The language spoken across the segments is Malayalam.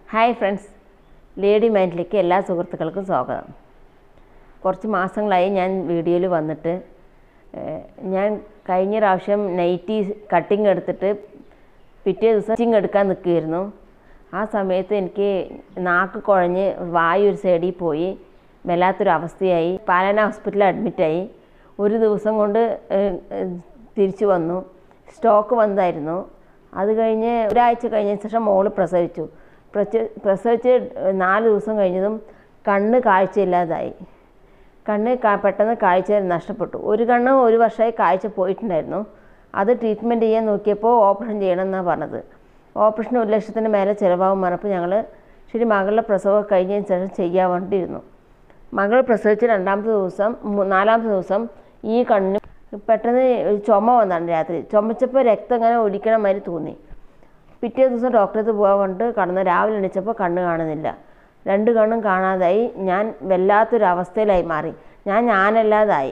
ഹായ് ഫ്രണ്ട്സ് ലേഡി മൈൻഡിലേക്ക് എല്ലാ സുഹൃത്തുക്കൾക്കും സ്വാഗതം കുറച്ച് മാസങ്ങളായി ഞാൻ വീഡിയോയിൽ വന്നിട്ട് ഏഹ്, ഞാൻ കഴിഞ്ഞ പ്രാവശ്യം നൈറ്റി കട്ടിങ് എടുത്തിട്ട് പിറ്റേ ദിവസം സ്റ്റിച്ചിങ് എടുക്കാൻ നിൽക്കുകയായിരുന്നു ആ സമയത്ത് എനിക്ക് നാക്ക് കുഴഞ്ഞ് വായു ഒരു സൈഡിൽ പോയി വല്ലാത്തൊരു അവസ്ഥയായി പാലന ഹോസ്പിറ്റലിൽ അഡ്മിറ്റായി ഒരു ദിവസം കൊണ്ട് ഏഹ്, ഏഹ്, തിരിച്ചു വന്നു സ്റ്റോക്ക് വന്നതായിരുന്നു അത് കഴിഞ്ഞ് ഒരാഴ്ച കഴിഞ്ഞതിന് ശേഷം മോള് പ്രസവിച്ചു പ്രസ- പ്രസവിച്ച് നാല് ദിവസം കഴിഞ്ഞതും കണ്ണ് കാഴ്ചയില്ലാതായി കണ്ണ് കാ- പെട്ടെന്ന് കാഴ്ച നഷ്ടപ്പെട്ടു ഒരു കണ്ണ് ഒരു വർഷമായി കാഴ്ച പോയിട്ടുണ്ടായിരുന്നു അത് ട്രീറ്റ്മെൻറ്റ് ചെയ്യാൻ നോക്കിയപ്പോൾ ഓപ്പറേഷൻ ചെയ്യണമെന്നാണ് പറഞ്ഞത് ഓപ്പറേഷന് ഒരു ലക്ഷത്തിന് മേലെ ചിലവാകും പറഞ്ഞപ്പോൾ ഞങ്ങൾ ശരി മകളുടെ പ്രസവം കഴിഞ്ഞതിന് ശേഷം ചെയ്യാൻ വേണ്ടിയിരുന്നു മകൾ പ്രസവിച്ച രണ്ടാമത്തെ ദിവസം മൂ- നാലാമത്തെ ദിവസം ഈ കണ്ണിന് പെട്ടെന്ന് ഒരു ചുമ വന്നാണ് രാത്രി ചുമച്ചപ്പോൾ രക്തം ഇങ്ങനെ ഒലിക്കണ മാതിരി തോന്നി പിറ്റേ ദിവസം ഡോക്ടറെ അടുത്ത് പോകാൻ കൊണ്ട് കടന്ന് രാവിലെ എണീച്ചപ്പോൾ കണ്ണ് കാണുന്നില്ല രണ്ട് കണ്ണും കാണാതായി ഞാൻ വല്ലാത്തൊരു അവസ്ഥയിലായി മാറി ഞാൻ ഞാനല്ലാതായി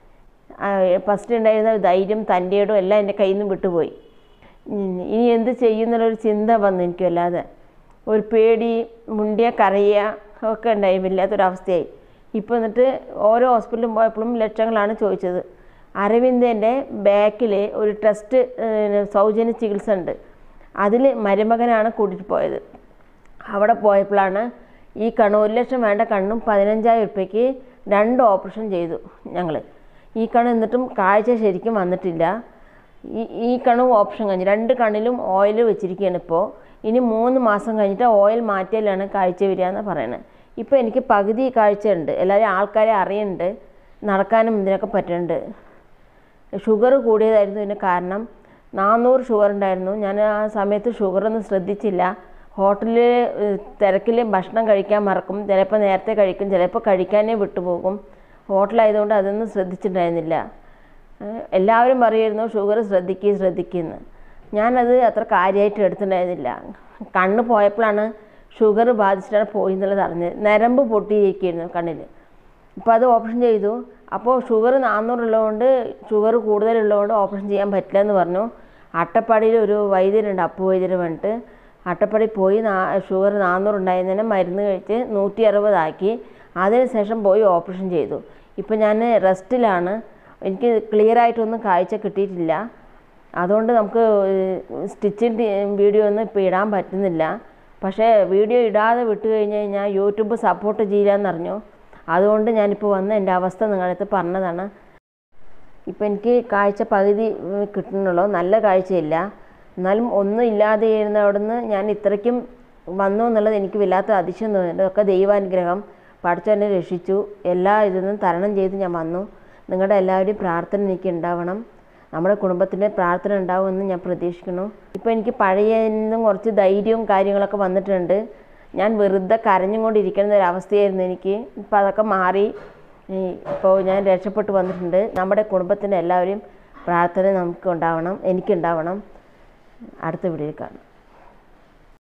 ഫസ്റ്റ് ഉണ്ടായിരുന്ന ധൈര്യം തൻ്റെയോടും എല്ലാം എൻ്റെ കയ്യിൽ നിന്ന് വിട്ടുപോയി ഉം, ഇനി എന്ത് ചെയ്യുന്നുള്ളൊരു ചിന്ത വന്നു എനിക്ക് വല്ലാതെ ഒരു പേടി മുണ്ടിയ കരയുക ഒക്കെ ഉണ്ടായി വല്ലാത്തൊരവസ്ഥയായി ഇപ്പോൾ എന്നിട്ട് ഓരോ ഹോസ്പിറ്റലും പോയപ്പോഴും ലക്ഷങ്ങളാണ് ചോദിച്ചത് അരവിന്ദൻ്റെ ബാക്കിൽ ഒരു ട്രസ്റ്റ് സൗജന്യ ചികിത്സ ഉണ്ട് അതിൽ മരുമകനാണ് കൂട്ടിയിട്ട് പോയത് അവിടെ പോയപ്പോഴാണ് ഈ കണ്ണ് ഒരു ലക്ഷം വേണ്ട കണ്ണും പതിനഞ്ചായിരം ഉറുപ്പ്യക്ക് രണ്ട് ഓപ്പറേഷൻ ചെയ്തു ഞങ്ങൾ ഈ കണ്ണ് എന്നിട്ടും കാഴ്ച ശരിക്കും വന്നിട്ടില്ല ഈ ഈ കണ്ണും ഓപ്പറേഷൻ കഴിഞ്ഞു രണ്ട് കണ്ണിലും ഓയിൽ വെച്ചിരിക്കുകയാണ് ഇപ്പോൾ ഇനി മൂന്ന് മാസം കഴിഞ്ഞിട്ട് ഓയിൽ മാറ്റിയാലാണ് കാഴ്ച വരിക എന്ന് പറയുന്നത് ഇപ്പോൾ എനിക്ക് പകുതി കാഴ്ചയുണ്ട് എല്ലാവരും ആൾക്കാരെ അറിയുന്നുണ്ട് നടക്കാനും ഇതിനൊക്കെ പറ്റുന്നുണ്ട് ഷുഗർ കൂടിയതായിരുന്നു ഇതിന് കാരണം നാനൂറ് ഷുഗർ ഉണ്ടായിരുന്നു ഞാൻ ആ സമയത്ത് ഷുഗറൊന്നും ശ്രദ്ധിച്ചില്ല ഹോട്ടലിൽ തിരക്കിൽ ഭക്ഷണം കഴിക്കാൻ മറക്കും ചിലപ്പോൾ നേരത്തെ കഴിക്കും ചിലപ്പോൾ കഴിക്കാനേ വിട്ടുപോകും ഹോട്ടലായതുകൊണ്ട് അതൊന്നും ശ്രദ്ധിച്ചിട്ടുണ്ടായിരുന്നില്ല ഏഹ് എല്ലാവരും പറയുമായിരുന്നു ഷുഗർ ശ്രദ്ധിക്കുക ശ്രദ്ധിക്കുമെന്ന് ഞാനത് അത്ര കാര്യമായിട്ട് എടുത്തിട്ടുണ്ടായിരുന്നില്ല കണ്ണ് പോയപ്പോഴാണ് ഷുഗർ ബാധിച്ചിട്ടാണ് പോയി എന്നുള്ളത് അറിഞ്ഞത് നരമ്പ് പൊട്ടിയിരിക്കുകയായിരുന്നു കണ്ണിൽ ഇപ്പോൾ അത് ഓപ്പറേഷൻ ചെയ്തു അപ്പോൾ ഷുഗർ നാന്നൂറുള്ളതുകൊണ്ട് ഷുഗർ കൂടുതലുള്ളതുകൊണ്ട് ഓപ്പറേഷൻ ചെയ്യാൻ പറ്റില്ല എന്ന് പറഞ്ഞു അട്ടപ്പാടിയിൽ ഒരു വൈദ്യരുണ്ട് അപ്പു വൈദ്യർ പറഞ്ഞിട്ട് അട്ടപ്പാടി പോയി നാ ഷുഗർ നാന്നൂറുണ്ടായിരുന്നതിന് മരുന്ന് കഴിച്ച് നൂറ്റി അറുപതാക്കി അതിനുശേഷം പോയി ഓപ്പറേഷൻ ചെയ്തു ഇപ്പോൾ ഞാൻ റെസ്റ്റിലാണ് എനിക്ക് ക്ലിയർ ആയിട്ടൊന്നും കാഴ്ച കിട്ടിയിട്ടില്ല അതുകൊണ്ട് നമുക്ക് സ്റ്റിച്ചിങ് വീഡിയോ ഒന്നും ഇപ്പോൾ ഇടാൻ പറ്റുന്നില്ല പക്ഷേ വീഡിയോ ഇടാതെ വിട്ട് കഴിഞ്ഞ് കഴിഞ്ഞാൽ യൂട്യൂബ് സപ്പോർട്ട് ചെയ്യില്ലെന്നറിഞ്ഞു അതുകൊണ്ട് ഞാനിപ്പോൾ വന്ന് എൻ്റെ അവസ്ഥ നിങ്ങളടുത്ത് പറഞ്ഞതാണ് ഇപ്പം എനിക്ക് കാഴ്ച പകുതി ഉം, കിട്ടുന്നുള്ളൂ നല്ല കാഴ്ചയില്ല എന്നാലും ഒന്നും ഇല്ലാതെ ഇരുന്ന അവിടുന്ന് ഞാൻ ഇത്രയ്ക്കും വന്നു എന്നുള്ളത് എനിക്ക് വല്ലാത്ത അതിശയം തോന്നുന്നുണ്ട് ഒക്കെ ദൈവാനുഗ്രഹം പഠിച്ചെന്നെ രക്ഷിച്ചു എല്ലാ ഇതിൽ നിന്നും തരണം ചെയ്ത് ഞാൻ വന്നു നിങ്ങളുടെ എല്ലാവരുടെയും പ്രാർത്ഥന എനിക്ക് ഉണ്ടാവണം നമ്മുടെ കുടുംബത്തിൻ്റെ പ്രാർത്ഥന ഉണ്ടാവുമെന്ന് ഞാൻ പ്രതീക്ഷിക്കുന്നു ഇപ്പോൾ എനിക്ക് പഴയതിനും കുറച്ച് ധൈര്യവും കാര്യങ്ങളൊക്കെ വന്നിട്ടുണ്ട് ഞാൻ വെറുതെ കരഞ്ഞുകൊണ്ടിരിക്കുന്ന ഒരു അവസ്ഥയായിരുന്നു എനിക്ക് ഇപ്പോൾ അതൊക്കെ മാറി ഈ ഇപ്പോൾ ഞാൻ രക്ഷപ്പെട്ടു വന്നിട്ടുണ്ട് നമ്മുടെ കുടുംബത്തിൻ്റെ എല്ലാവരെയും പ്രാർത്ഥന നമുക്ക് ഉണ്ടാവണം എനിക്കുണ്ടാവണം അടുത്ത വീഡിയോയിൽ കാണാം